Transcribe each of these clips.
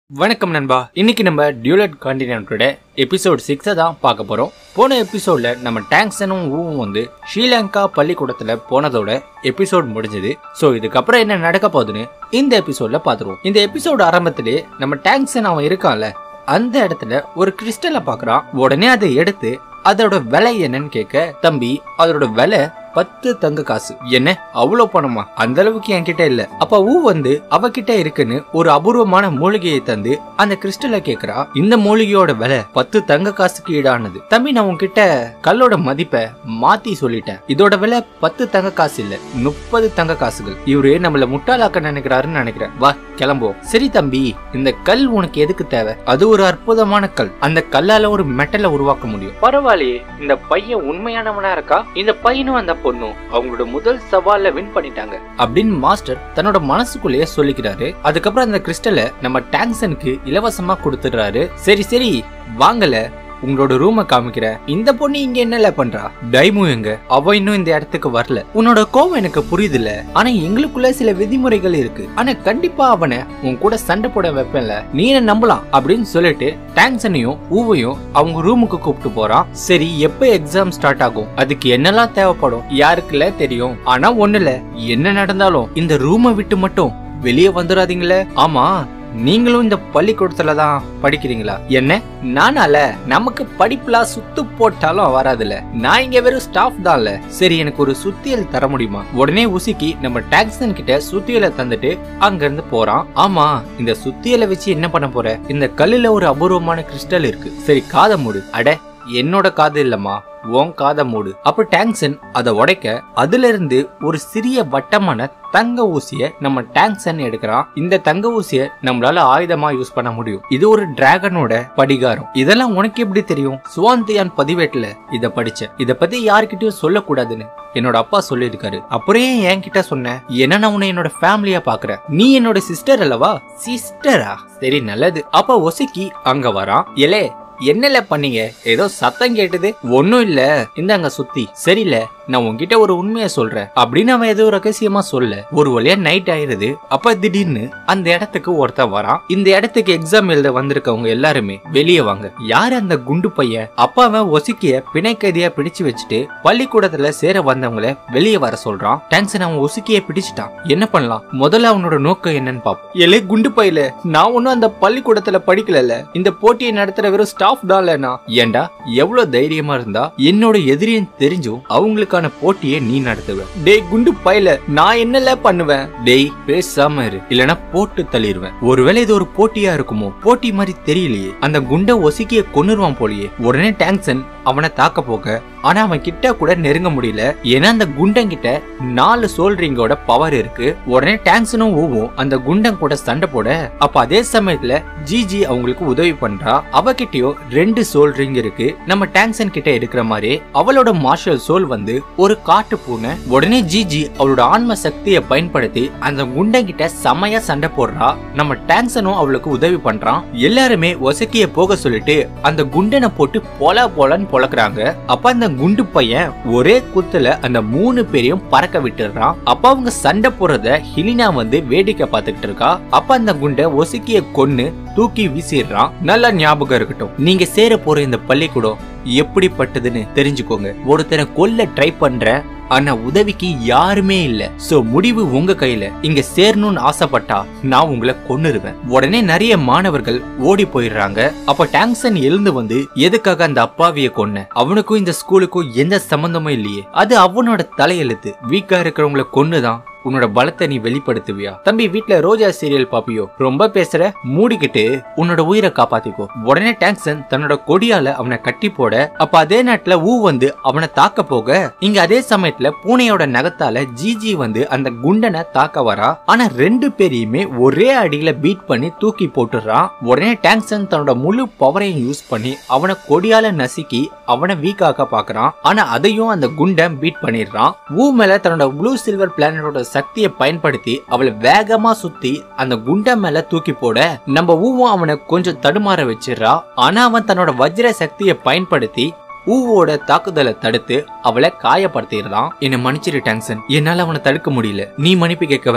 வணக்கம் நண்பா இன்னைக்கு நம்ம டியூலட் கான்டினென்ட்டோட எபிசோட் சிக்ஸை தான் பார்க்க போறோம் போன எபிசோட்ல நம்ம டேங்க்ஸனும் ஊவும் வந்து ஸ்ரீலங்கா பள்ளிக்கூடத்துல போனதோட எபிசோட் முடிஞ்சது ஸோ இதுக்கப்புறம் என்ன நடக்க போகுதுன்னு இந்த எபிசோட்ல பார்த்துருவோம் இந்த எபிசோட் ஆரம்பத்திலே நம்ம டேங்க்ஸன் அவன் இருக்கான்ல அந்த இடத்துல ஒரு கிறிஸ்டலை பார்க்கறான் உடனே அதை எடுத்து அதோட விலை என்னன்னு கேட்க தம்பி அதோட விலை பத்து தங்க காசு என்ன அவ்வளவு பணமா அந்த அளவுக்கு என்கிட்ட இல்ல அப்ப ஊ வந்து அவகிட்ட இருக்குன்னு ஒரு அபூர்வமான மூலிகையை தந்து அந்த கிறிஸ்டலை கேக்குறா இந்த மூலிகையோட விலை பத்து தங்க காசுக்கு ஈடானது தம்பி நான் உன்கிட்ட கல்லோட மதிப்பை மாத்தி சொல்லிட்டேன் இதோட விலை பத்து தங்க காசு இல்ல முப்பது தங்க காசுகள் இவரு நம்மள முட்டாளாக்க நினைக்கிறாருன்னு நினைக்கிறேன் வா கிளம்புவோம் சரி தம்பி இந்த கல் உனக்கு எதுக்கு தேவை அது ஒரு அற்புதமான கல் அந்த கல்லால ஒரு மெட்டலை உருவாக்க முடியும் பரவாயில்லையே இந்த பையன் உண்மையானவனா இருக்கா இந்த பையனும் அந்த பொண்ணும் அவங்களோட முதல் சவால்ல வின் பண்ணிட்டாங்க அப்படின்னு மாஸ்டர் தன்னோட மனசுக்குள்ளேயே சொல்லிக்கிறாரு அதுக்கப்புறம் அந்த கிறிஸ்டலை நம்ம டேங்ஸனுக்கு இலவசமா கொடுத்துடுறாரு சரி சரி வாங்கல உங்களோட ரூமை காமிக்கிறேன் இந்த பொண்ணு இங்க என்னல பண்றா டைமு எங்க அவ இன்னும் இந்த இடத்துக்கு வரல உன்னோட கோவம் எனக்கு புரியுதுல ஆனா எங்களுக்குள்ள சில விதிமுறைகள் இருக்கு ஆனா கண்டிப்பா அவனை உன் கூட சண்டை போட வைப்பேன்ல நீ என்ன நம்பலாம் அப்படின்னு சொல்லிட்டு டேங்ஸனையும் ஊவையும் அவங்க ரூமுக்கு கூப்பிட்டு போறான் சரி எப்ப எக்ஸாம் ஸ்டார்ட் ஆகும் அதுக்கு என்னெல்லாம் தேவைப்படும் யாருக்குல தெரியும் ஆனா ஒண்ணுல என்ன நடந்தாலும் இந்த ரூமை விட்டு மட்டும் வெளியே வந்துடாதீங்களே ஆமா நீங்களும் இந்த பள்ளிக்கூடத்துல தான் படிக்கிறீங்களா என்ன நானால நமக்கு படிப்புலாம் சுத்து போட்டாலும் வராதுல நான் இங்க வெறும் ஸ்டாஃப் தான்ல சரி எனக்கு ஒரு சுத்தியல் தர முடியுமா உடனே உசிக்கி நம்ம டாக்ஸன் கிட்ட சுத்தியலை தந்துட்டு அங்க இருந்து போறான் ஆமா இந்த சுத்தியலை வச்சு என்ன பண்ண போற இந்த கல்லுல ஒரு அபூர்வமான கிறிஸ்டல் இருக்கு சரி காதை மூடு அட என்னோட காது இல்லம்மா உன் காதை மூடு அப்ப டேங்க்சன் அதை உடைக்க அதுல இருந்து ஒரு சிறிய வட்டமான தங்க ஊசிய நம்ம டேங்க்சன் எடுக்கிறான் இந்த தங்க ஊசிய நம்மளால ஆயுதமா யூஸ் பண்ண முடியும் இது ஒரு டிராகனோட படிகாரம் இதெல்லாம் உனக்கு எப்படி தெரியும் சுவாந்தியான் பதிவேட்டுல இத படிச்சேன் இத பத்தி யார்கிட்டயும் சொல்லக்கூடாதுன்னு என்னோட அப்பா சொல்லியிருக்காரு அப்புறம் ஏன் என்கிட்ட சொன்ன ஏன்னா நான் உன்னை என்னோட ஃபேமிலியா பாக்குறேன் நீ என்னோட சிஸ்டர் அல்லவா சிஸ்டரா சரி நல்லது அப்ப ஒசிக்கி அங்க வரான் எலே என்னல பண்ணீங்க ஏதோ சத்தம் கேட்டது ஒன்னும் இல்ல இந்தாங்க சுத்தி சரியில்ல நான் உன்கிட்ட ஒரு உண்மையை சொல்றேன் அப்படின்னு அவன் ஏதோ ரகசியமா சொல்ல ஒரு வழியா நைட் ஆயிருது அப்ப திடீர்னு அந்த இடத்துக்கு ஒருத்தன் வரான் இந்த இடத்துக்கு எக்ஸாம் எழுத வந்திருக்கவங்க எல்லாருமே வெளியே வாங்க யார் அந்த குண்டு பையன் அப்ப அவன் ஒசிக்கிய பிணை கைதியா பிடிச்சு வச்சுட்டு பள்ளிக்கூடத்துல சேர வந்தவங்கள வெளியே வர சொல்றான் டேங்க்ஸன் அவன் ஒசிக்கிய பிடிச்சிட்டான் என்ன பண்ணலாம் முதல்ல அவனோட நோக்கம் என்னன்னு பாப்போம் எலே குண்டு பையில நான் ஒன்னும் அந்த பள்ளிக்கூடத்துல படிக்கல இந்த போட்டியை நடத்துற வெறும் ஸ்டாஃப் தான்லனா ஏண்டா எவ்வளவு தைரியமா இருந்தா என்னோட எதிரியும் தெரிஞ்சும் அவங்களுக்கான போட்டியை நீ நடத்துவ டேய் குண்டு பையில நான் என்னல பண்ணுவேன் டேய் பேசாம இரு இல்லனா போட்டு தள்ளிடுவேன் ஒருவேளை இது ஒரு போட்டியா இருக்குமோ போட்டி மாதிரி தெரியலையே அந்த குண்டை ஒசிக்கிய கொன்னுருவான் போலயே உடனே டேங்க்சன் அவனை தாக்க போக ஆனா அவன் கிட்ட கூட நெருங்க முடியல ஏன்னா அந்த குண்டன் கிட்ட நாலு சோல்ரிங்கோட பவர் இருக்கு உடனே டேங்க்ஸனும் ஊவும் அந்த குண்டன் கூட சண்டை போட அப்ப அதே சமயத்துல ஜிஜி அவங்களுக்கு உதவி பண்றா அவகிட்டயோ ரெண்டு சோல் ரிங் இருக்கு நம்ம டேங்க்சன் கிட்ட இருக்கிற மாதிரி அவளோட மார்ஷல் சோல் வந்து ஒரு காட்டு பூனை உடனே ஜிஜி அவளோட ஆன்ம சக்தியை பயன்படுத்தி அந்த குண்டன் கிட்ட செமையா சண்டை போடுறா நம்ம டேங்க்சனும் அவளுக்கு உதவி பண்றான் எல்லாருமே ஒசக்கிய போக சொல்லிட்டு அந்த குண்டனை போட்டு பொல பொலன்னு பொழக்குறாங்க அப்ப அந்த குண்டு பையன் ஒரே குத்துல அந்த மூணு பேரையும் பறக்க விட்டுறான் அப்ப அவங்க சண்டை போடுறத ஹிலினா வந்து வேடிக்கை பார்த்துக்கிட்டு இருக்கா அப்ப அந்த குண்டை ஒசுக்கிய கொன்னு தூக்கி வீசிடுறான் நல்லா ஞாபகம் இருக்கட்டும் நீங்க சேர போற இந்த பள்ளிக்கூடம் எப்படிப்பட்டதுன்னு தெரிஞ்சுக்கோங்க ஒருத்தரை கொல்ல ட்ரை பண்ற ஆனா உதவிக்கு யாருமே இல்ல சோ முடிவு உங்க கையில இங்க சேரணும்னு ஆசைப்பட்டா நான் உங்களை கொன்னுருவேன் உடனே நிறைய மாணவர்கள் ஓடி போயிடுறாங்க அப்ப டேங்க்சன் எழுந்து வந்து எதுக்காக அந்த அப்பாவிய கொன்ன அவனுக்கும் இந்த ஸ்கூலுக்கும் எந்த சம்பந்தமும் இல்லையே அது அவனோட தலையெழுத்து வீக்கா இருக்கிறவங்கள கொன்னுதான் உன்னோட பலத்தை நீ வெளிப்படுத்துவியா தம்பி வீட்ல ரோஜா சீரியல் பாப்பியோ ரொம்ப பேசுற மூடிக்கிட்டு உன்னோட உயிரை காப்பாத்திக்கோ உடனே டேங்க்சன் தன்னோட கொடியால அவனை கட்டி போட அப்ப அதே நேரத்துல ஊ வந்து அவனை தாக்க போக இங்க அதே சமயத்துல பூனையோட நகத்தால ஜிஜி வந்து அந்த குண்டனை தாக்க வரா ஆனா ரெண்டு பேரையுமே ஒரே அடியில பீட் பண்ணி தூக்கி போட்டுறான் உடனே டேங்க்சன் தன்னோட முழு பவரையும் யூஸ் பண்ணி அவனை கொடியால நசுக்கி அவனை வீக்காக்க பாக்குறான் ஆனா அதையும் அந்த குண்டன் பீட் பண்ணிடுறான் ஊ மேல தன்னோட ப்ளூ சில்வர் பிளானட்டோட சக்தியை பயன்படுத்தி அவளை வேகமா சுத்தி அந்த குண்ட மேல தூக்கி போட நம்ம ஊவும் அவனை கொஞ்சம் தடுமாற வச்சிடுறா ஆனா அவன் தன்னோட வஜ்ர சக்தியை பயன்படுத்தி ஊவோட தாக்குதலை தடுத்து அவளை காயப்படுத்திடுறான் என்ன மன்னிச்சிரு டேங்க்சன் என்னால அவனை தடுக்க முடியல நீ மன்னிப்பு கேட்க வேணாம்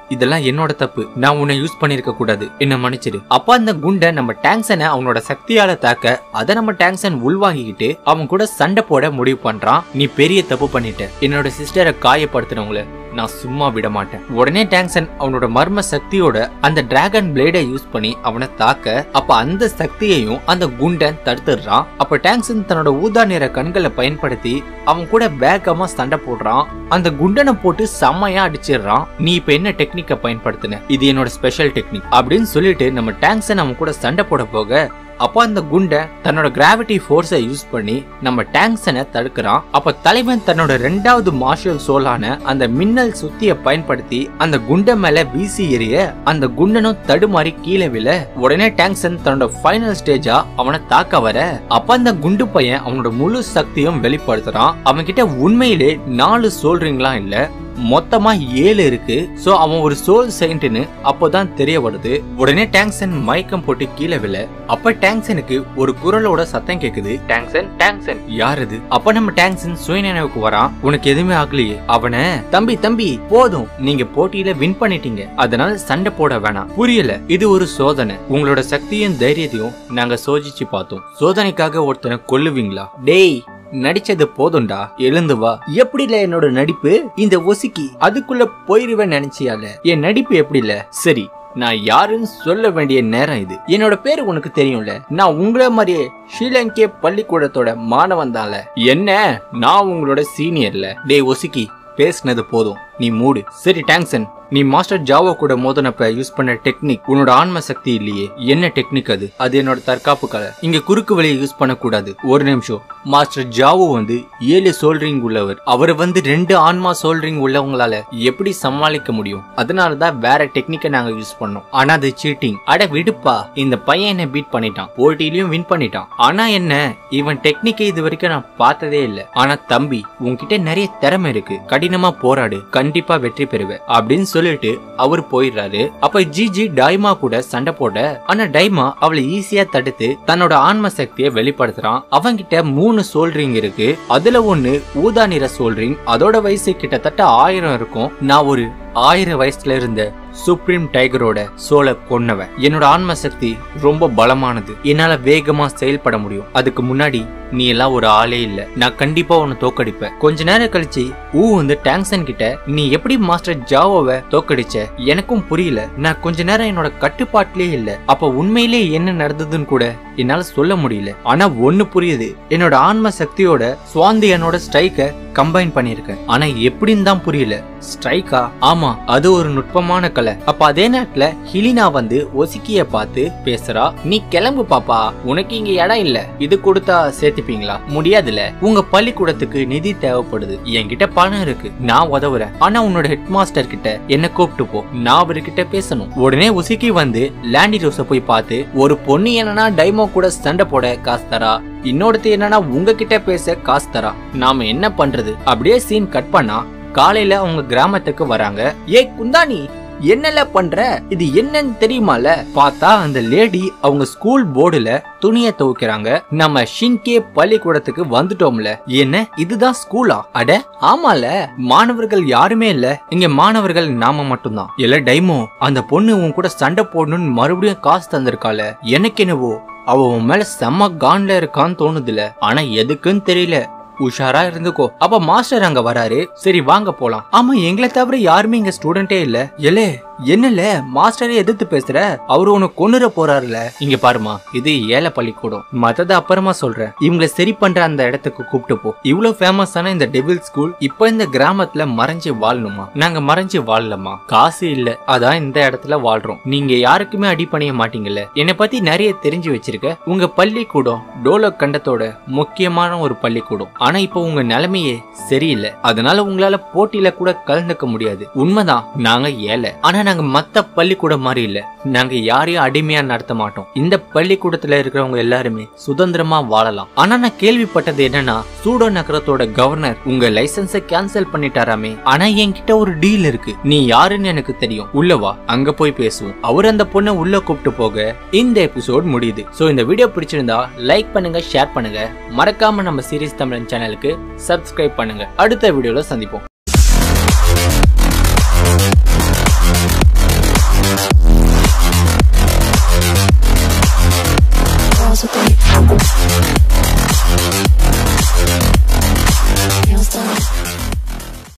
இதெல்லாம் என்னோட தப்பு நான் உன்னை யூஸ் பண்ணிருக்க கூடாது என்ன மன்னிச்சிடு அப்ப அந்த குண்டை நம்ம டேங்ஸனை அவனோட சக்தியால தாக்க அதை நம்ம டேங்ஸன் உள்வாங்கிக்கிட்டு அவன் கூட சண்டை போட முடிவு பண்றான் நீ பெரிய தப்பு பண்ணிட்ட என்னோட சிஸ்டரை காயப்படுத்தினவங்கள நான் சும்மா விட மாட்டேன் உடனே டேங்ஸன் அவனோட மர்ம சக்தியோட அந்த டிராகன் பிளேடை யூஸ் பண்ணி அவனை தாக்க அப்ப அந்த சக்தியையும் அந்த குண்டன் தடுத்துடுறான் அப்ப டேங்ஸன் தன்னோட ஊதா நிற கண்களை பயன்படுத்தி அவன் கூட வேகமா சண்டை போடுறான் அந்த குண்டனை போட்டு செம்மையா அடிச்சிடுறான் நீ இப்ப என்ன டெக்னிக்க பயன்படுத்தின இது என்னோட ஸ்பெஷல் டெக்னிக் அப்படின்னு சொல்லிட்டு நம்ம டேங்ஸன் அவன் கூட சண்டை போட போக அப்போ அந்த குண்டை தன்னோட கிராவிட்டி ஃபோர்ஸை யூஸ் பண்ணி நம்ம டேங்ஸனை தடுக்கிறான் அப்ப தலைவன் தன்னோட ரெண்டாவது மார்ஷல் சோலான அந்த மின்னல் சுத்திய பயன்படுத்தி அந்த குண்டை மேல வீசி எறிய அந்த குண்டனும் தடுமாறி கீழே விழ உடனே டேங்ஸன் தன்னோட ஃபைனல் ஸ்டேஜா அவனை தாக்க வர அப்ப அந்த குண்டு பையன் அவனோட முழு சக்தியும் வெளிப்படுத்துறான் அவன் கிட்ட உண்மையிலே நாலு சோல்றீங்களாம் இல்ல மொத்தமா ஏழு இருக்கு சோ அவன் ஒரு சோல் செயின்ட்னு அப்போதான் தெரிய வருது உடனே டேங்ஸன் மயக்கம் போட்டு கீழே விழ அப்ப டேங்ஸனுக்கு ஒரு குரலோட சத்தம் கேக்குது டேங்ஸன் டேங்ஸன் யார் இது அப்ப நம்ம டேங்ஸன் சுயநினைவுக்கு வரான் உனக்கு எதுவுமே ஆகலையே அவன தம்பி தம்பி போதும் நீங்க போட்டியில வின் பண்ணிட்டீங்க அதனால சண்டை போட வேணாம் புரியல இது ஒரு சோதனை உங்களோட சக்தியும் தைரியத்தையும் நாங்க சோதிச்சு பார்த்தோம் சோதனைக்காக ஒருத்தனை கொல்லுவீங்களா டேய் நடிச்சது போதும்டா எழுந்து வா எப்படில என்னோட நடிப்பு இந்த ஒசிக்கி அதுக்குள்ள போயிருவேன் நினைச்சியால என் நடிப்பு எப்படில சரி நான் யாருன்னு சொல்ல வேண்டிய நேரம் இது என்னோட பேரு உனக்கு தெரியும்ல நான் உங்கள மாதிரியே ஸ்ரீலங்கே பள்ளிக்கூடத்தோட மாணவன் தான்ல என்ன நான் உங்களோட சீனியர்ல டேய் ஒசிக்கி பேசுனது போதும் நீ மூடு சரி டேங்க்சன் நீ மாஸ்டர் ஜாவோ கூட மோதனப்ப யூஸ் பண்ண டெக்னிக் உன்னோட ஆன்ம சக்தி இல்லையே என்ன டெக்னிக் அது அது என்னோட தற்காப்பு கலை இங்க குறுக்கு வழியை யூஸ் பண்ண கூடாது ஒரு நிமிஷம் மாஸ்டர் ஜாவோ வந்து ஏழு சோல்ரிங் உள்ளவர் அவர் வந்து ரெண்டு ஆன்மா சோல்ரிங் உள்ளவங்களால எப்படி சமாளிக்க முடியும் அதனாலதான் வேற டெக்னிக்கை நாங்க யூஸ் பண்ணோம் ஆனா அது சீட்டிங் அட விடுப்பா இந்த பையன் என்ன பீட் பண்ணிட்டான் போட்டியிலயும் வின் பண்ணிட்டான் ஆனா என்ன இவன் டெக்னிக்கை இது வரைக்கும் நான் பார்த்ததே இல்ல ஆனா தம்பி உன்கிட்ட நிறைய திறமை இருக்கு கடினமா போராடு கண்டிப்பா வெற்றி பெறுவ அப்படின்னு சொல்லிட்டு அவர் போயிடுறாரு அப்ப ஜிஜி டைமா கூட சண்டை போட ஆனா டைமா அவளை ஈஸியா தடுத்து தன்னோட ஆன்ம சக்தியை வெளிப்படுத்துறான் அவன்கிட்ட மூணு சோல்ரிங் இருக்கு அதுல ஒண்ணு ஊதா நிற சோல்ரிங் அதோட வயசு கிட்டத்தட்ட ஆயிரம் இருக்கும் நான் ஒரு ஆயிரம் வயசுல இருந்த சுப்ரீம் டைகரோட சோலை கொன்னவன் என்னோட ஆன்ம சக்தி ரொம்ப பலமானது என்னால வேகமா செயல்பட முடியும் அதுக்கு முன்னாடி நீ எல்லாம் ஒரு ஆளே இல்ல நான் கண்டிப்பா உன்னை தோக்கடிப்பேன் கொஞ்ச நேரம் கழிச்சு ஊ வந்து டேங்ஸன் கிட்ட நீ எப்படி மாஸ்டர் ஜாவோவை தோக்கடிச்ச எனக்கும் புரியல நான் கொஞ்ச நேரம் என்னோட கட்டுப்பாட்டிலே இல்ல அப்ப உண்மையிலே என்ன நடந்ததுன்னு கூட என்னால சொல்ல முடியல ஆனா ஒண்ணு புரியுது என்னோட ஆன்ம சக்தியோட சுவாந்தியனோட ஸ்ட்ரைக்க கம்பைன் பண்ணிருக்கேன் ஆனா எப்படின்னு தான் புரியல ஸ்ட்ரைக்கா ஆமா அது ஒரு நுட்பமான கலை அப்ப அதே நேரத்துல ஹிலினா வந்து ஒசிக்கிய பார்த்து பேசுறா நீ கிளம்பு பாப்பா உனக்கு இங்க இடம் இல்ல இது கொடுத்தா சேர்த்துப்பீங்களா முடியாதுல உங்க பள்ளிக்கூடத்துக்கு நிதி தேவைப்படுது என்கிட்ட பணம் இருக்கு நான் உதவுறேன் ஆனா உன்னோட ஹெட் மாஸ்டர் கிட்ட என்ன கூப்பிட்டு போ நான் அவர்கிட்ட பேசணும் உடனே ஒசிக்கி வந்து லேண்டி ரோஸ போய் பார்த்து ஒரு பொண்ணு என்னன்னா டைமோ கூட சண்டை போட காசு தரா இன்னொருத்தி என்னன்னா உங்ககிட்ட பேச காசு தரா நாம என்ன பண்றது அப்படியே சீன் கட் பண்ணா காலையில அவங்க கிராமத்துக்கு வராங்க ஏ குந்தாணி என்னல பண்ற இது என்னன்னு தெரியுமால பார்த்தா அந்த லேடி அவங்க ஸ்கூல் போர்டுல துணிய துவைக்கிறாங்க நம்ம ஷின்கே பள்ளிக்கூடத்துக்கு வந்துட்டோம்ல என்ன இதுதான் ஸ்கூலா அட ஆமால மாணவர்கள் யாருமே இல்ல இங்க மாணவர்கள் நாம மட்டும்தான் இல்ல டைமோ அந்த பொண்ணு உன் கூட சண்டை போடணும்னு மறுபடியும் காசு தந்திருக்கால எனக்கு என்னவோ அவ உன் மேல செம்ம கான்ல இருக்கான்னு தோணுதுல ஆனா எதுக்குன்னு தெரியல உஷாரா இருந்துக்கோ அப்ப மாஸ்டர் அங்க வராரு சரி வாங்க போலாம் ஆமா எங்களை தவிர யாருமே இங்க ஸ்டூடெண்டே இல்ல எலே என்னல மாஸ்டரே எதிர்த்து பேசுற அவரு உனக்கு கொண்டுற போறாருல இங்க பாருமா இது ஏழை பள்ளிக்கூடம் மத்தத அப்புறமா சொல்றேன் இவங்களை சரி பண்ற அந்த இடத்துக்கு கூப்பிட்டு போ இவ்வளவு ஃபேமஸான இந்த டெவில் ஸ்கூல் இப்ப இந்த கிராமத்துல மறைஞ்சு வாழணுமா நாங்க மறைஞ்சு வாழலமா காசு இல்ல அதான் இந்த இடத்துல வாழ்றோம் நீங்க யாருக்குமே அடி பண்ணிய மாட்டீங்கல்ல என்னை பத்தி நிறைய தெரிஞ்சு வச்சிருக்க உங்க பள்ளிக்கூடம் டோலோ கண்டத்தோட முக்கியமான ஒரு பள்ளிக்கூடம் ஆனா இப்போ உங்க நிலைமையே சரியில்லை அதனால உங்களால போட்டியில கூட கலந்துக்க முடியாது உண்மைதான் நாங்க ஏழை ஆனா நாங்க மத்த பள்ளிக்கூடம் மாதிரி இல்ல நாங்க யாரையும் அடிமையா நடத்த மாட்டோம் இந்த பள்ளிக்கூடத்துல இருக்கிறவங்க எல்லாருமே சுதந்திரமா வாழலாம் ஆனா நான் கேள்விப்பட்டது என்னன்னா சூடோ நகரத்தோட கவர்னர் உங்க லைசன்ஸ கேன்சல் பண்ணிட்டாராமே ஆனா என்கிட்ட ஒரு டீல் இருக்கு நீ யாருன்னு எனக்கு தெரியும் உள்ள வா அங்க போய் பேசுவோம் அவர் அந்த பொண்ணை உள்ள கூப்பிட்டு போக இந்த எபிசோட் முடியுது சோ இந்த வீடியோ பிடிச்சிருந்தா லைக் பண்ணுங்க ஷேர் பண்ணுங்க மறக்காம நம்ம சீரிஸ் தமிழன் சேனலுக்கு சப்ஸ்கிரைப் பண்ணுங்க அடுத்த வீடியோல சந்திப்போம்